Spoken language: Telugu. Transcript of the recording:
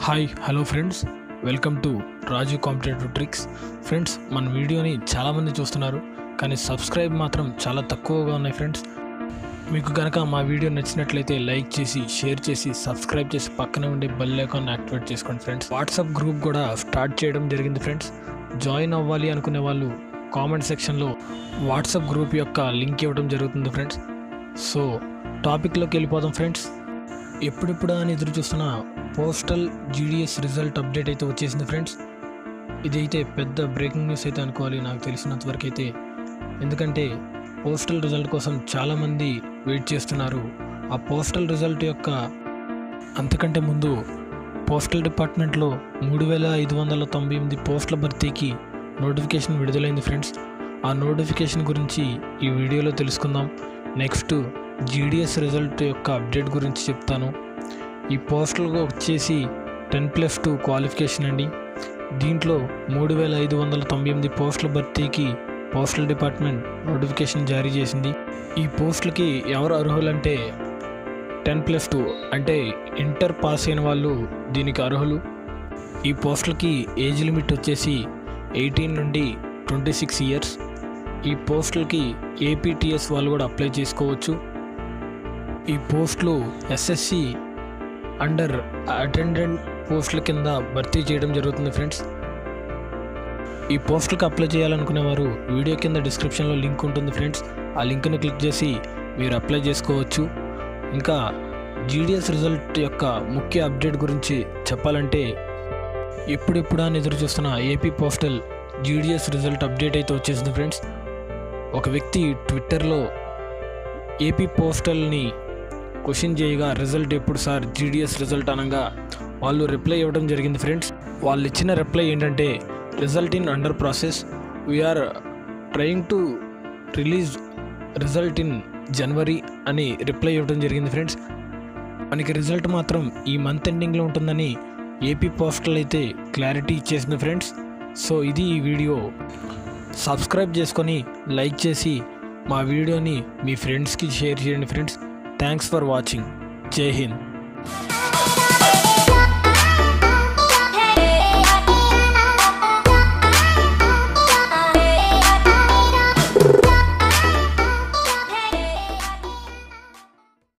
hi hello friends welcome to Raju competitive tricks friends మన వీడియోని చాలామంది చూస్తున్నారు కానీ సబ్స్క్రైబ్ మాత్రం చాలా తక్కువగా ఉన్నాయి ఫ్రెండ్స్ మీకు కనుక మా వీడియో నచ్చినట్లయితే లైక్ చేసి షేర్ చేసి సబ్స్క్రైబ్ చేసి పక్కనే ఉండే బెల్ ఐకాన్ యాక్టివేట్ చేసుకోండి ఫ్రెండ్స్ వాట్సాప్ గ్రూప్ కూడా స్టార్ట్ చేయడం జరిగింది ఫ్రెండ్స్ జాయిన్ అవ్వాలి అనుకునే వాళ్ళు కామెంట్ సెక్షన్లో వాట్సాప్ గ్రూప్ యొక్క లింక్ ఇవ్వడం జరుగుతుంది ఫ్రెండ్స్ సో టాపిక్లోకి వెళ్ళిపోదాం ఫ్రెండ్స్ ఎప్పుడెప్పుడు అని ఎదురు చూస్తున్న పోస్టల్ జీడిఎస్ రిజల్ట్ అప్డేట్ అయితే వచ్చేసింది ఫ్రెండ్స్ ఇదైతే పెద్ద బ్రేకింగ్ న్యూస్ అయితే అనుకోవాలి నాకు తెలిసినంత వరకు అయితే ఎందుకంటే పోస్టల్ రిజల్ట్ కోసం చాలామంది వెయిట్ చేస్తున్నారు ఆ పోస్టల్ రిజల్ట్ యొక్క అంతకంటే ముందు పోస్టల్ డిపార్ట్మెంట్లో మూడు వేల ఐదు వందల తొంభై ఎనిమిది పోస్టుల భర్తీకి నోటిఫికేషన్ విడుదలైంది ఫ్రెండ్స్ ఆ నోటిఫికేషన్ గురించి ఈ వీడియోలో తెలుసుకుందాం నెక్స్ట్ జీడిఎస్ రిజల్ట్ యొక్క అప్డేట్ గురించి చెప్తాను ఈ పోస్టులకు వచ్చేసి టెన్ ప్లస్ టూ క్వాలిఫికేషన్ అండి దీంట్లో మూడు వేల ఐదు వందల తొంభై ఎనిమిది పోస్టుల భర్తీకి పోస్టల్ డిపార్ట్మెంట్ నోటిఫికేషన్ జారీ చేసింది ఈ పోస్టులకి ఎవరు అర్హులంటే టెన్ ప్లస్ టూ అంటే ఇంటర్ పాస్ అయిన వాళ్ళు దీనికి అర్హులు ఈ పోస్టులకి ఏజ్ లిమిట్ వచ్చేసి ఎయిటీన్ నుండి ట్వంటీ సిక్స్ ఇయర్స్ ఈ పోస్టులకి ఏపీటీఎస్ వాళ్ళు కూడా అప్లై చేసుకోవచ్చు ఈ పోస్టులు ఎస్ఎస్సి అండర్ అటెండెంట్ పోస్టుల కింద భర్తీ చేయడం జరుగుతుంది ఫ్రెండ్స్ ఈ పోస్టులకు అప్లై చేయాలనుకునేవారు వీడియో కింద డిస్క్రిప్షన్లో లింక్ ఉంటుంది ఫ్రెండ్స్ ఆ లింక్ని క్లిక్ చేసి మీరు అప్లై చేసుకోవచ్చు ఇంకా జీడిఎస్ రిజల్ట్ యొక్క ముఖ్య అప్డేట్ గురించి చెప్పాలంటే ఎప్పుడెప్పుడా అని ఎదురు చూస్తున్న AP postal GDS result update అయితే వచ్చేసింది ఫ్రెండ్స్ ఒక వ్యక్తి ట్విట్టర్లో ఏపీ పోస్టల్ని క్వశ్చన్ చేయగా రిజల్ట్ ఎప్పుడు సార్ జీడిఎస్ రిజల్ట్ అనగా వాళ్ళు రిప్లై ఇవ్వడం జరిగింది ఫ్రెండ్స్ వాళ్ళు ఇచ్చిన రిప్లై ఏంటంటే result in under process we are trying to release result in January అని రిప్లై ఇవ్వడం జరిగింది ఫ్రెండ్స్ మనకి రిజల్ట్ మాత్రం ఈ మంత్ ఎండింగ్లో ఉంటుందని ఏపీ పోస్టల్ అయితే క్లారిటీ ఇచ్చేసింది ఫ్రెండ్స్ సో ఇది ఈ వీడియో సబ్స్క్రైబ్ చేసుకొని లైక్ చేసి మా వీడియోని మీ ఫ్రెండ్స్కి షేర్ చేయండి ఫ్రెండ్స్ థ్యాంక్స్ ఫర్ వాచింగ్ జై హింద్